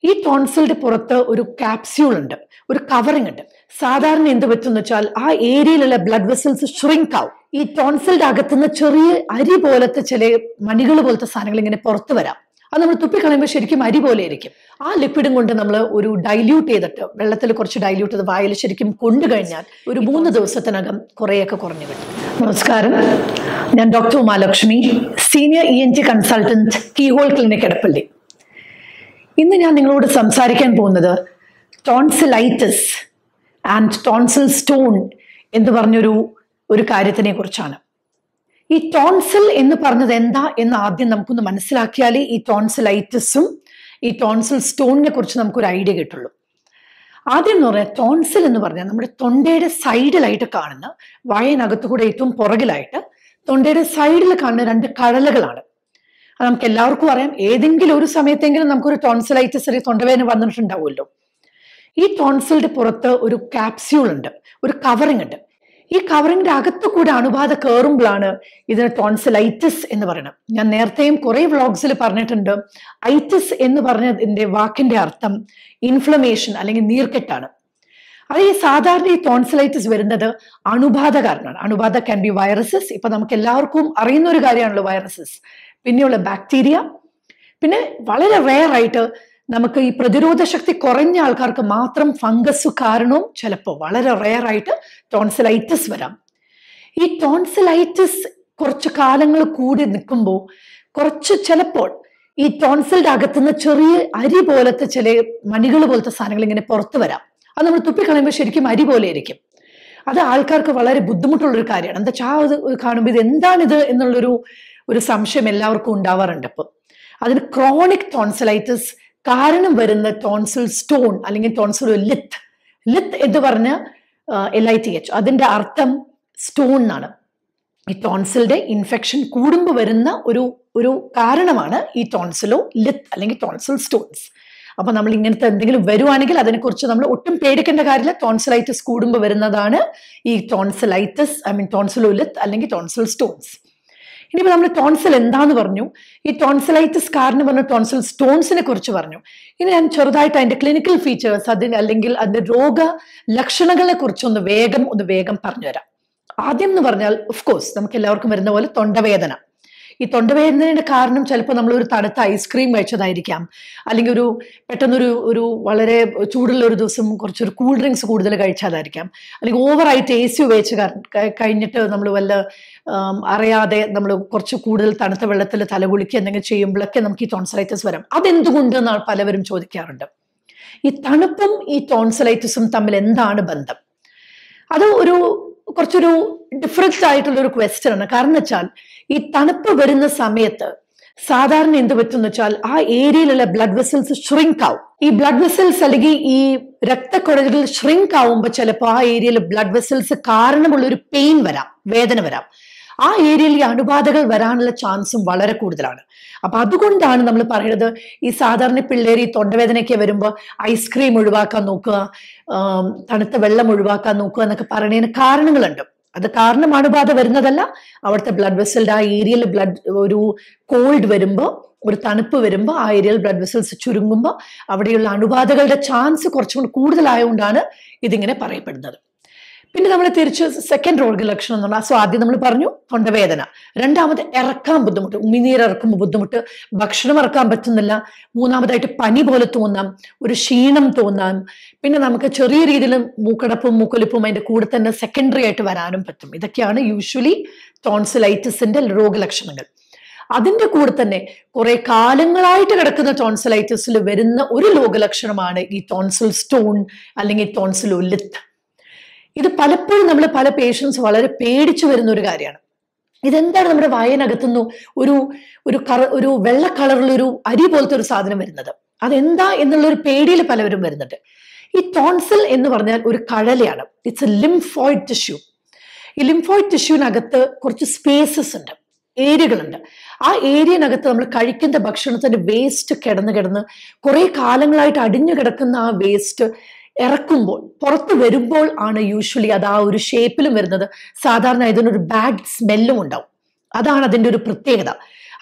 ഈ ടോൺസിലിന്റെ പുറത്ത് ഒരു ക്യാപ്സ്യൂൾ ഉണ്ട് ഒരു കവറിംഗ് ഉണ്ട് സാധാരണ എന്ത് പറ്റുമെന്ന് വെച്ചാൽ ആ ഏരിയയിലുള്ള ബ്ലഡ് വെസൽസ് ഷ്രിങ്ക് ആവും ഈ ടോൺസിലിന്റെ അകത്തുനിന്ന് ചെറിയ അരി പോലത്തെ ചില മണികൾ പോലത്തെ സാധനങ്ങൾ ഇങ്ങനെ പുറത്ത് വരാം അത് നമ്മൾ തുപ്പിക്കളയുമ്പോൾ ശരിക്കും അരി പോലെ ഇരിക്കും ആ ലിപ്പിഡും കൊണ്ട് നമ്മൾ ഒരു ഡൈല്യൂട്ട് ചെയ്തിട്ട് വെള്ളത്തിൽ കുറച്ച് ഡൈല്യൂട്ട് ചെയ്ത് വായിൽ ശരിക്കും കൊണ്ടു കഴിഞ്ഞാൽ ഒരു മൂന്ന് ദിവസത്തിനകം കുറേയൊക്കെ കുറഞ്ഞു കിട്ടും നമസ്കാരം ഞാൻ doctor Umalakshmi senior E N T consultant keyhole clinic Edappally ഇന്ന് ഞാൻ നിങ്ങളോട് സംസാരിക്കാൻ പോകുന്നത് ടോൺസിലൈറ്റിസ് ആൻഡ് ടോൺസിൽ സ്റ്റോൺ എന്ന് പറഞ്ഞൊരു ഒരു കാര്യത്തിനെ കുറിച്ചാണ് ഈ ടോൺസിൽ എന്ന് പറഞ്ഞത് എന്താ എന്ന് ആദ്യം നമുക്കൊന്ന് മനസ്സിലാക്കിയാലേ ഈ ടോൺസിലൈറ്റിസും ഈ ടോൺസിൽ സ്റ്റോണിനെ കുറിച്ച് നമുക്കൊരു ഐഡിയ കിട്ടുള്ളൂ ആദ്യം എന്ന് പറഞ്ഞാൽ ടോൺസിൽ എന്ന് പറഞ്ഞാൽ നമ്മുടെ തൊണ്ടയുടെ സൈഡിലായിട്ട് കാണുന്ന വായനകത്തു കൂടെ ഏറ്റവും പുറകിലായിട്ട് തൊണ്ടയുടെ സൈഡിൽ കാണുന്ന രണ്ട് കഴലുകളാണ് അത് നമുക്ക് എല്ലാവർക്കും അറിയാം ഏതെങ്കിലും ഒരു സമയത്തെങ്കിലും നമുക്കൊരു ടോൺസിലൈറ്റിസ് അല്ലെങ്കിൽ തൊണ്ടവേദന വന്നിട്ടുണ്ടാവുമല്ലോ ഈ ടോൺസിലിന്റെ പുറത്ത് ഒരു ക്യാപ്സ്യൂൾ ഉണ്ട് ഒരു കവറിംഗ് ഉണ്ട് ഈ കവറിങ്ങിന്റെ അകത്തു കൂടെ അണുബാധ കയറുമ്പോഴാണ് ഇതിന് ടോൺസിലൈറ്റിസ് എന്ന് പറയുന്നത് ഞാൻ നേരത്തെയും കുറെ വ്ളോഗ്സിൽ പറഞ്ഞിട്ടുണ്ട് ഐറ്റിസ് എന്ന് പറഞ്ഞതിന്റെ വാക്കിന്റെ അർത്ഥം ഇൻഫ്ലമേഷൻ അല്ലെങ്കിൽ നീർക്കെട്ടാണ് അത് ഈ സാധാരണ ഈ ടോൺസിലൈറ്റിസ് വരുന്നത് അണുബാധ കാരണമാണ് അണുബാധ ക്യാൻ ബി വൈറസസ് ഇപ്പൊ നമുക്ക് എല്ലാവർക്കും അറിയുന്ന ഒരു കാര്യമാണല്ലോ വൈറസസ് പിന്നെയുള്ള ബാക്ടീരിയ പിന്നെ വളരെ റെയർ ആയിട്ട് നമുക്ക് ഈ പ്രതിരോധ ശക്തി കുറഞ്ഞ ആൾക്കാർക്ക് മാത്രം ഫംഗസ് കാരണവും ചിലപ്പോൾ വളരെ റെയർ ആയിട്ട് ടോൺസിലൈറ്റിസ് വരാം ഈ ടോൺസിലൈറ്റിസ് കുറച്ച് കാലങ്ങൾ കൂടി നിൽക്കുമ്പോൾ കുറച്ച് ചിലപ്പോൾ ഈ ടോൺസിലിന്റെ അകത്തുനിന്ന് ചെറിയ അരി പോലത്തെ ചില മണികൾ പോലത്തെ സാധനങ്ങൾ ഇങ്ങനെ പുറത്തു വരാം അത് നമ്മൾ തുപ്പിക്കളയുമ്പോൾ ശരിക്കും അരി പോലെ ഇരിക്കും അത് ആൾക്കാർക്ക് വളരെ ബുദ്ധിമുട്ടുള്ളൊരു കാര്യമാണ് എന്താ വെച്ചാൽ അത് കാണുമ്പോൾ ഇത് എന്താണിത് എന്നുള്ളൊരു ഒരു സംശയം എല്ലാവർക്കും ഉണ്ടാവാറുണ്ട് ഇപ്പം അതിന് ക്രോണിക് ടോൺസിലൈറ്റിസ് കാരണം വരുന്ന ടോൺസിൽ സ്റ്റോൺ അല്ലെങ്കിൽ ടോൺസിൽ ലിത്ത് ലിത്ത് എന്ന് പറഞ്ഞ എൽ ഐ ടി എച്ച് അതിന്റെ അർത്ഥം സ്റ്റോൺ എന്നാണ് ഈ ടോൺസിലിന്റെ ഇൻഫെക്ഷൻ കൂടുമ്പോൾ വരുന്ന ഒരു ഒരു കാരണമാണ് ഈ ടോൺസിലോ ലിത്ത് അല്ലെങ്കിൽ ടോൺസിൽ സ്റ്റോൺസ് അപ്പൊ നമ്മൾ ഇങ്ങനത്തെ എന്തെങ്കിലും വരുവാണെങ്കിൽ അതിനെക്കുറിച്ച് നമ്മൾ ഒട്ടും പേടിക്കേണ്ട കാര്യമില്ല ടോൺസിലൈറ്റിസ് കൂടുമ്പോൾ വരുന്നതാണ് ഈ ടോൺസിലൈറ്റിസ് ഐ മീൻ ടോൺസിലോ ലിത്ത് അല്ലെങ്കിൽ ടോൺസിൽ സ്റ്റോൺസ് ഇനിയിപ്പോൾ നമ്മൾ ടോൺസിൽ എന്താന്ന് പറഞ്ഞു ഈ ടോൺസിലൈറ്റിസ് കാരണം പറഞ്ഞ ടോൺസിൽ സ്റ്റോൺസിനെ കുറിച്ച് പറഞ്ഞു ഇനി ഞാൻ ചെറുതായിട്ട് അതിന്റെ ക്ലിനിക്കൽ ഫീച്ചേഴ്സ് അതിന് അല്ലെങ്കിൽ അതിന്റെ രോഗ ലക്ഷണങ്ങളെ കുറിച്ചൊന്ന് വേഗം ഒന്ന് വേഗം പറഞ്ഞുതരാം ആദ്യം എന്ന് പറഞ്ഞാൽ ഓഫ് കോഴ്സ് നമുക്ക് എല്ലാവർക്കും വരുന്ന പോലെ തൊണ്ടവേദന ഈ തൊണ്ടവേദനയുടെ കാരണം ചിലപ്പോൾ നമ്മൾ ഒരു തണുത്ത ഐസ്ക്രീം കഴിച്ചതായിരിക്കാം അല്ലെങ്കിൽ ഒരു പെട്ടെന്നൊരു ഒരു വളരെ ചൂടുള്ള ഒരു ദിവസം കുറച്ചൊരു കൂൾ ഡ്രിങ്ക്സ് കൂടുതൽ കഴിച്ചതായിരിക്കാം അല്ലെങ്കിൽ ഓവറായിട്ട് എ സി ഉപയോഗിച്ച് കഴിഞ്ഞിട്ട് നമ്മൾ വല്ല അറിയാതെ നമ്മൾ കുറച്ച് കൂടുതൽ തണുത്ത വെള്ളത്തിൽ തലകുളിക്കുക എന്തെങ്കിലും ചെയ്യുമ്പോഴൊക്കെ നമുക്ക് ഈ ടോൺസലൈറ്റിസ് വരാം അതെന്തുകൊണ്ട് എന്നാണ് പലവരും ചോദിക്കാറുണ്ട് ഈ തണുപ്പും ഈ ടോൺസലൈറ്റിസും തമ്മിൽ എന്താണ് ബന്ധം അത് ഒരു കുറച്ചൊരു ഡിഫറൻസ് ആയിട്ടുള്ള ഒരു ക്വസ്റ്റ്യൻ ആണ് കാരണം വെച്ചാൽ ഈ തണുപ്പ് വരുന്ന സമയത്ത് സാധാരണ എന്ത് പറ്റുമെന്ന് വെച്ചാൽ ആ ഏരിയയിലുള്ള ബ്ലഡ് വെസൽസ് ഷ്രിങ്ക് ആവും ഈ ബ്ലഡ് വെസൽസ് അല്ലെങ്കിൽ ഈ രക്തക്കുഴലുകൾ ഷ്രിങ്ക് ആവുമ്പോൾ ചിലപ്പോൾ ആ ഏരിയയിൽ ബ്ലഡ് വെസൽസ് കാരണമുള്ള ഒരു പെയിൻ വരാം വേദന വരാം ആ ഏരിയയിൽ ഈ അണുബാധകൾ വരാനുള്ള ചാൻസും വളരെ കൂടുതലാണ് അപ്പൊ അതുകൊണ്ടാണ് നമ്മൾ പറയുന്നത് ഈ സാധാരണ പിള്ളേർ ഈ തൊണ്ടവേദനയ്ക്ക് വരുമ്പോൾ ഐസ്ക്രീം ഒഴിവാക്കാൻ നോക്കുക തണുത്ത വെള്ളം ഒഴിവാക്കാൻ നോക്കുക എന്നൊക്കെ പറയുന്നതിന് കാരണങ്ങളുണ്ട് അത് കാരണം അണുബാധ വരുന്നതല്ല അവിടുത്തെ ബ്ലഡ് വെസലിന്റെ ആ ഏരിയയിൽ ബ്ലഡ് ഒരു കോൾഡ് വരുമ്പോൾ ഒരു തണുപ്പ് വരുമ്പോൾ ആ ഏരിയയിൽ ബ്ലഡ് വെസൽസ് ചുരുങ്ങുമ്പോൾ അവിടെയുള്ള അണുബാധകളുടെ ചാൻസ് കുറച്ചും കൂടി കൂടുതലായതുകൊണ്ടാണ് ഇതിങ്ങനെ പറയപ്പെടുന്നത് പിന്നെ നമ്മൾ തിരിച്ച് സെക്കൻഡ് രോഗലക്ഷണം എന്ന് പറഞ്ഞാൽ സോ ആദ്യം നമ്മൾ പറഞ്ഞു തൊണ്ടവേദന രണ്ടാമത് ഇറക്കാൻ ബുദ്ധിമുട്ട് ഉമിനീർ ഇറക്കുമ്പോൾ ബുദ്ധിമുട്ട് ഭക്ഷണം ഇറക്കാൻ പറ്റുന്നില്ല മൂന്നാമതായിട്ട് പനി പോലെ തോന്നാം ഒരു ക്ഷീണം തോന്നാം പിന്നെ നമുക്ക് ചെറിയ രീതിയിൽ മൂക്കടപ്പും മൂക്കൊലിപ്പും അതിന്റെ കൂടെ തന്നെ സെക്കൻഡറി ആയിട്ട് വരാനും പറ്റും ഇതൊക്കെയാണ് യൂഷ്വലി ടോൺസിലൈറ്റിസിന്റെ രോഗലക്ഷണങ്ങൾ അതിന്റെ കൂടെ തന്നെ കുറെ കാലങ്ങളായിട്ട് കിടക്കുന്ന ടോൺസിലൈറ്റിസിൽ വരുന്ന ഒരു രോഗലക്ഷണമാണ് ഈ ടോൺസിൽ സ്റ്റോൺ അല്ലെങ്കിൽ ടോൺസിൽ ലിത്ത് ഇത് പലപ്പോഴും നമ്മൾ പല പേഷ്യൻസ് വളരെ പേടിച്ചു വരുന്ന ഒരു കാര്യമാണ് ഇതെന്താണ് നമ്മുടെ വായനകത്തുനിന്ന് ഒരു ഒരു കറ ഒരു വെള്ള കളറിലൊരു അരി പോലത്തെ ഒരു സാധനം വരുന്നത് അതെന്താ എന്നുള്ള ഒരു പേടിയിൽ പലവരും വരുന്നുണ്ട് ഈ ടോൺസിൽ എന്ന് പറഞ്ഞാൽ ഒരു കഴലയാണ് ഇറ്റ്സ് എ ലിംഫോയിഡ് ടിഷ്യൂ ഈ ലിംഫോയിഡ് ടിഷ്യൂവിനകത്ത് കുറച്ച് സ്പേസസ് ഉണ്ട് ഏരിയകളുണ്ട് ആ ഏരിയനകത്ത് നമ്മൾ കഴിക്കുന്ന ഭക്ഷണത്തിന്റെ വേസ്റ്റ് കിടന്ന് കിടന്ന് കുറെ കാലങ്ങളായിട്ട് അടിഞ്ഞു കിടക്കുന്ന ആ വേസ്റ്റ് ഇറക്കുമ്പോൾ പുറത്ത് വരുമ്പോൾ ആണ് യൂഷ്വലി അത് ആ ഒരു ഷേപ്പിലും വരുന്നത് സാധാരണ ഇതിനൊരു ബാഡ് സ്മെല്ലും ഉണ്ടാവും അതാണ് അതിൻ്റെ ഒരു പ്രത്യേകത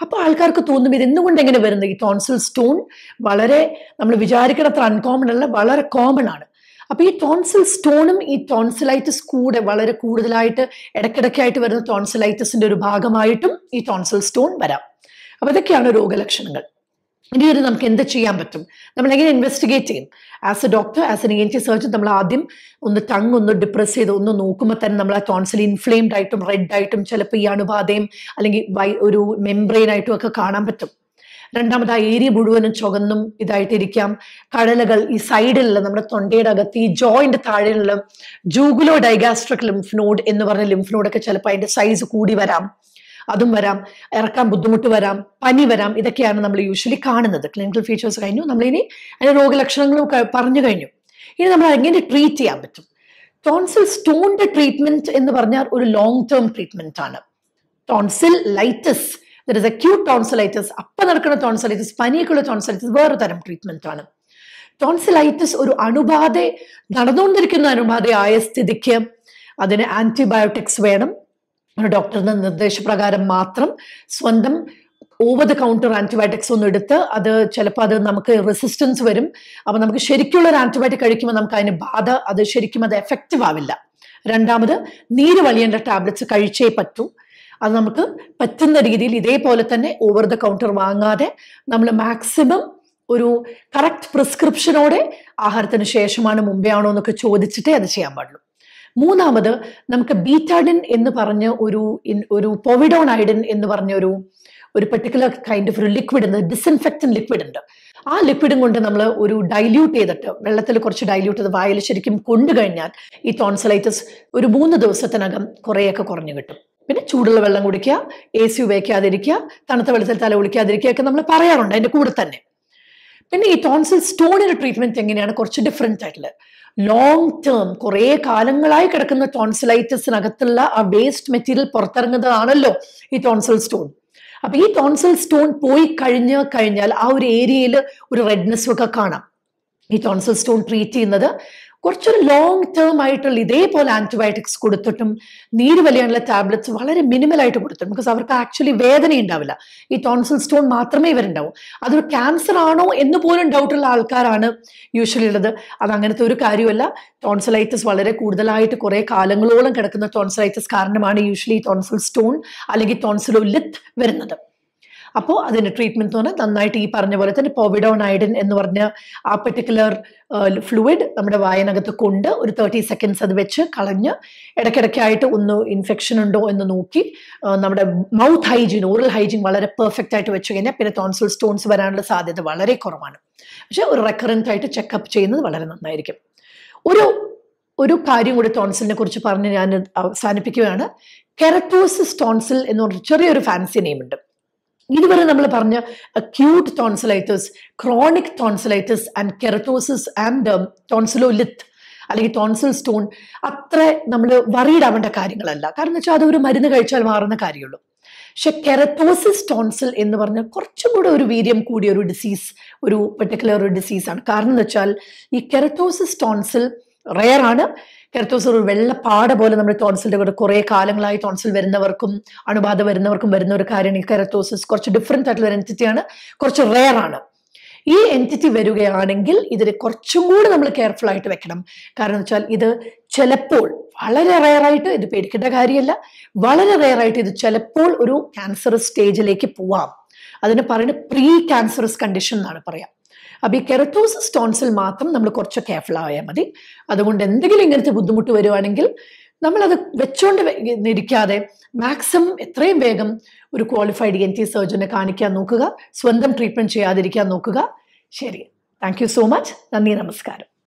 അപ്പോൾ ആൾക്കാർക്ക് തോന്നും ഇത് എന്തുകൊണ്ട് എങ്ങനെ വരുന്നത് ഈ ടോൺസിൽ സ്റ്റോൺ വളരെ നമ്മൾ വിചാരിക്കണത്ര അൺകോമൺ അല്ല വളരെ കോമൺ ആണ് അപ്പൊ ഈ ടോൺസിൽ സ്റ്റോണും ഈ ടോൺസിലൈറ്റിസ് കൂടെ വളരെ കൂടുതലായിട്ട് ഇടയ്ക്കിടയ്ക്കായിട്ട് വരുന്ന ടോൺസിലൈറ്റിസിന്റെ ഒരു ഭാഗമായിട്ടും ഈ ടോൺസിൽ സ്റ്റോൺ വരാം അപ്പൊ ഇതൊക്കെയാണ് രോഗലക്ഷണങ്ങൾ ഇനി ഒരു നമുക്ക് എന്ത് ചെയ്യാൻ പറ്റും നമ്മൾ എങ്ങനെ ഇൻവെസ്റ്റിഗേറ്റ് ചെയ്യും as a doctor as an N T surgeon നമ്മൾ ആദ്യം ഒന്ന് ടങ് ഒന്ന് ഡിപ്രസ് ചെയ്ത് ഒന്ന് നോക്കുമ്പോൾ തന്നെ നമ്മൾ ആ ടോൺസിൽ ഇൻഫ്ലെയിംഡ് ആയിട്ടും റെഡ് ആയിട്ടും ചിലപ്പോൾ ഈ അണുബാധയും അല്ലെങ്കിൽ വൈ ഒരു മെംബ്രെയിൻ ആയിട്ടും ഒക്കെ കാണാൻ പറ്റും രണ്ടാമത് ആ ഏരിയ മുഴുവനും ചുവന്നും ഇതായിട്ടിരിക്കാം കടലകൾ ഈ സൈഡിലുള്ള നമ്മുടെ തൊണ്ടയുടെ അകത്ത് ഈ ജോയിന്റ് താഴെയുള്ള ജൂഗുലോ ഡൈഗാസ്ട്രിക് ലിംഫ് നോഡ് എന്ന് പറഞ്ഞ ലിംഫ് നോഡൊക്കെ ചിലപ്പോൾ അതിന്റെ സൈസ് കൂടി വരാം അതും വരാം ഇറക്കാൻ ബുദ്ധിമുട്ട് വരാം പനി വരാം ഇതൊക്കെയാണ് നമ്മൾ യൂഷ്വലി കാണുന്നത് ക്ലിനിക്കൽ ഫീച്ചേഴ്സ് കഴിഞ്ഞു നമ്മളിനി അതിന്റെ രോഗലക്ഷണങ്ങളും ക- പറഞ്ഞു കഴിഞ്ഞു ഇനി നമ്മൾ എങ്ങനെ ട്രീറ്റ് ചെയ്യാൻ പറ്റും ടോൺസിൽ സ്റ്റോണിന്റെ ട്രീറ്റ്മെന്റ് എന്ന് പറഞ്ഞാൽ ഒരു ലോങ് ടേം ട്രീറ്റ്മെന്റ് ആണ് tonsillitis there is acute tonsillitis അപ്പം നടക്കുന്ന ടോൺസിലൈറ്റിസ് പനിയൊക്കെയുള്ള ടോൺസിലൈറ്റിസ് വേറെ തരം ട്രീറ്റ്മെന്റ് ആണ് ടോൺസിലൈറ്റിസ് ഒരു അണുബാധ നടന്നുകൊണ്ടിരിക്കുന്ന അണുബാധ ആയ സ്ഥിതിക്ക് അതിന് ആന്റിബയോട്ടിക്സ് വേണം ഒരു ഡോക്ടറുടെ നിർദ്ദേശപ്രകാരം മാത്രം സ്വന്തം ഓവർ ദ കൗണ്ടർ ആന്റിബയോട്ടിക്സ് ഒന്നും എടുത്ത് അത് ചിലപ്പോൾ അത് നമുക്ക് റെസിസ്റ്റൻസ് വരും അപ്പൊ നമുക്ക് ശരിക്കുള്ള ഒരു ആന്റിബയോട്ടിക് കഴിക്കുമ്പോൾ നമുക്ക് അതിന് ബാധ അത് ശരിക്കും അത് എഫക്റ്റീവ് ആവില്ല രണ്ടാമത് നീര് വലിയേണ്ട ടാബ്ലറ്റ്സ് കഴിച്ചേ പറ്റൂ അത് നമുക്ക് പറ്റുന്ന രീതിയിൽ ഇതേപോലെ തന്നെ ഓവർ ദ കൗണ്ടർ വാങ്ങാതെ നമ്മൾ മാക്സിമം ഒരു കറക്റ്റ് പ്രിസ്ക്രിപ്ഷനോടെ ആഹാരത്തിന് ശേഷമാണ് മുമ്പേ ആണോ എന്നൊക്കെ ചോദിച്ചിട്ടേ അത് ചെയ്യാൻ പാടുള്ളൂ മൂന്നാമത് നമുക്ക് ബീറ്റാഡിൻ എന്ന് പറഞ്ഞ ഒരു ഇൻ- ഒരു പോവിഡോൺ ഐഡിൻ എന്ന് പറഞ്ഞ ഒരു ഒരു പെർട്ടിക്കുലർ കൈൻഡ് ഓഫ് ഒരു ലിക്വിഡ് ഉണ്ട് ഡിസ്ഇൻഫെക്റ്റൻ ലിക്വിഡ് ഉണ്ട് ആ ലിക്വിഡും കൊണ്ട് നമ്മൾ ഒരു ഡൈല്യൂട്ട് ചെയ്തിട്ട് വെള്ളത്തിൽ കുറച്ച് ഡൈല്യൂട്ട് ചെയ്ത് വായിൽ ശരിക്കും കൊണ്ടു കഴിഞ്ഞാൽ ഈ ടോൺസലൈറ്റിസ് ഒരു മൂന്ന് ദിവസത്തിനകം കുറേയൊക്കെ കുറഞ്ഞു കിട്ടും പിന്നെ ചൂടുള്ള വെള്ളം കുടിക്കുക എ സി ഉപയോഗിക്കാതിരിക്കുക തണുത്ത വെള്ളത്തിൽ തല കുളിക്കാതിരിക്കുക ഒക്കെ നമ്മൾ പറയാറുണ്ട് അതിന്റെ കൂടെ തന്നെ പിന്നെ ഈ ടോൺസിൽ സ്റ്റോണിന്റെ ട്രീറ്റ്മെന്റ് എങ്ങനെയാണ് കുറച്ച് ഡിഫറെന്റ് ആയിട്ടുള്ളത് ലോങ് ടേം കുറേ കാലങ്ങളായി കിടക്കുന്ന ടോൺസിലൈറ്റിസിനകത്തുള്ള ആ വേസ്റ്റ് മെറ്റീരിയൽ പുറത്തിറങ്ങുന്നതാണല്ലോ ഈ ടോൺസിൽ സ്റ്റോൺ അപ്പൊ ഈ ടോൺസിൽ സ്റ്റോൺ പോയി കഴിഞ്ഞ് കഴിഞ്ഞാൽ ആ ഒരു ഏരിയയിൽ ഒരു റെഡ്നെസ് ഒക്കെ കാണാം ഈ ടോൺസിൽ സ്റ്റോൺ ട്രീറ്റ് ചെയ്യുന്നത് കുറച്ചൊരു ലോങ് ടേം ആയിട്ടുള്ള ഇതേപോലെ ആന്റിബയോട്ടിക്സ് കൊടുത്തിട്ടും നീര് വലിയാനുള്ള ടാബ്ലറ്റ്സ് വളരെ മിനിമൽ ആയിട്ട് കൊടുത്തിട്ടും ബിക്കോസ് അവർക്ക് ആക്ച്വലി വേദന ഉണ്ടാവില്ല ഈ ടോൺസിൽ സ്റ്റോൺ മാത്രമേ ഇവരുണ്ടാവും അതൊരു ക്യാൻസർ ആണോ എന്ന് പോലും ഡൗട്ടുള്ള ആൾക്കാരാണ് യൂഷ്വലി ഉള്ളത് അത് അങ്ങനത്തെ ഒരു കാര്യമല്ല ടോൺസിലൈറ്റിസ് വളരെ കൂടുതലായിട്ട് കുറെ കാലങ്ങളോളം കിടക്കുന്ന ടോൺസിലൈറ്റിസ് കാരണമാണ് യൂഷ്വലി ടോൺസിൽ സ്റ്റോൺ അല്ലെങ്കിൽ ടോൺസിലോ ലിത്ത് വരുന്നത് അപ്പോൾ അതിന്റെ ട്രീറ്റ്മെന്റ് എന്ന് പറഞ്ഞാൽ നന്നായിട്ട് ഈ പറഞ്ഞ പോലെ തന്നെ പോവിഡോൺ ഐഡിൻ എന്ന് പറഞ്ഞ ആ പെർട്ടിക്കുലർ ഫ്ലൂയിഡ് നമ്മുടെ വായനകത്ത് കൊണ്ട് ഒരു തേർട്ടി സെക്കൻഡ്സ് അത് വെച്ച് കളഞ്ഞ് ഇടയ്ക്കിടയ്ക്കായിട്ട് ഒന്ന് ഇൻഫെക്ഷൻ ഉണ്ടോ എന്ന് നോക്കി ആ, നമ്മുടെ മൗത്ത് ഹൈജീൻ ഓറൽ ഹൈജീൻ വളരെ പെർഫെക്റ്റ് ആയിട്ട് വെച്ച് കഴിഞ്ഞാൽ പിന്നെ ടോൺസിൽ സ്റ്റോൺസ് വരാനുള്ള സാധ്യത വളരെ കുറവാണ് പക്ഷെ ഒരു റെക്കറൻ്റ് ആയിട്ട് ചെക്കപ്പ് ചെയ്യുന്നത് വളരെ നന്നായിരിക്കും ഒരു ഒരു കാര്യം കൂടി ടോൺസിലിനെ കുറിച്ച് പറഞ്ഞ് ഞാൻ അവസാനിപ്പിക്കുകയാണ് കെററ്റോസിസ് ടോൺസിൽ എന്ന് പറഞ്ഞ ചെറിയൊരു ഫാൻസി നെയിം ഉണ്ട് ഇതുവരെ നമ്മൾ പറഞ്ഞ acute tonsillitis chronic tonsillitis and keratosis and tonsillolith അല്ലെങ്കിൽ ടോൺസിൽ സ്റ്റോൺ അത്ര നമ്മൾ വറീഡ് ആവേണ്ട കാര്യങ്ങളല്ല കാരണം വെച്ചാൽ അതൊരു മരുന്ന് കഴിച്ചാൽ മാറുന്ന കാര്യമുള്ളൂ പക്ഷെ കെററ്റോസിസ് ടോൺസിൽ എന്ന് പറഞ്ഞാൽ കുറച്ചും കൂടെ ഒരു വീര്യം കൂടിയ ഒരു ഡിസീസ് ഒരു പെർട്ടിക്കുലർ ഒരു ഡിസീസാണ് കാരണം എന്ന് വെച്ചാൽ ഈ കെററ്റോസിസ് ടോൺസിൽ റെയർ ആണ് കെററ്റോസിൽ ഒരു വെള്ളപ്പാട പോലെ നമ്മുടെ ടോൺസിലിന്റെ കൂടെ കുറെ കാലങ്ങളായി ടോൺസിൽ വരുന്നവർക്കും അണുബാധ വരുന്നവർക്കും വരുന്ന ഒരു കാര്യമാണ് ഈ കെററ്റോസിസ് കുറച്ച് ഡിഫറെന്റ് ആയിട്ടുള്ള ഒരു എൻറ്റിറ്റിയാണ് കുറച്ച് റെയർ ആണ് ഈ എൻറ്റിറ്റി വരികയാണെങ്കിൽ ഇതിന് കുറച്ചും കൂടി നമ്മൾ കെയർഫുൾ ആയിട്ട് വെക്കണം കാരണം എന്ന് വെച്ചാൽ ഇത് ചിലപ്പോൾ വളരെ റെയർ ആയിട്ട് ഇത് പേടിക്കേണ്ട കാര്യമല്ല വളരെ റെയർ ആയിട്ട് ഇത് ചിലപ്പോൾ ഒരു ക്യാൻസറസ് സ്റ്റേജിലേക്ക് പോവാം അതിന് പറയുന്നത് പ്രീ ക്യാൻസറസ് കണ്ടീഷൻ എന്നാണ് പറയാം അപ്പൊ ഈ കെററ്റോസിസ് ടോൺസിൽ മാത്രം നമ്മൾ കുറച്ച് കെയർഫുൾ ആയാൽ മതി അതുകൊണ്ട് എന്തെങ്കിലും ഇങ്ങനത്തെ ബുദ്ധിമുട്ട് വരുവാണെങ്കിൽ നമ്മളത് വെച്ചോണ്ട് വെ- ഇരിക്കാതെ മാക്സിമം എത്രയും വേഗം ഒരു ക്വാളിഫൈഡ് എൻ ടി സർജനെ കാണിക്കാൻ നോക്കുക സ്വന്തം ട്രീറ്റ്മെന്റ് ചെയ്യാതിരിക്കാൻ നോക്കുക ശരി താങ്ക് യു സോ മച്ച് നന്ദി നമസ്കാരം